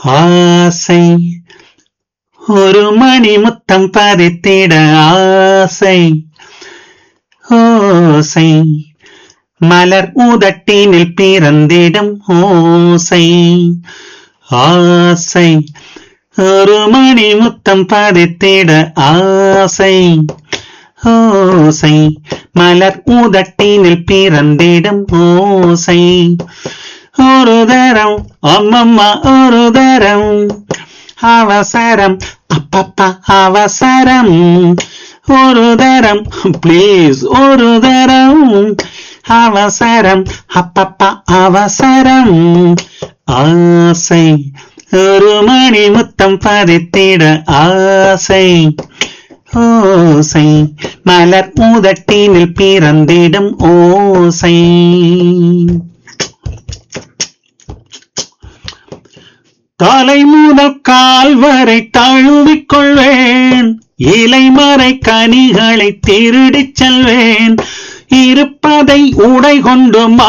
ஆசை ஒரு மணி முத்தம் பதித்திட ஆசை ஓசை மலர் உதட்டினில் பிறந்திடும் ஓசை ஆசை ஒரு மணி முத்தம் பதித்திட ஆசை ஓசை மலர் உதட்டினில் பிறந்திடும் ஓசை ஒரு தரம் அம்மம்மா ஒரு தரம் அவசரம் அப்பப்பா அவசரம் ஒரு தரம் ப்ளீஸ் ஒரு தரம் அவசரம் அப்பப்பா அவசரம் ஆசை ஒரு மணி முத்தம் பதித்திட ஆசை ஓசை மலர் மூதட்டினில் பிறந்திடும் ஓசை தலை முதல் கால் வரை தழுவிக் கொள்வேன் இலை மறை கனிகளை திருடிச் செல்வேன் இருப்பதை உடை கொண்டு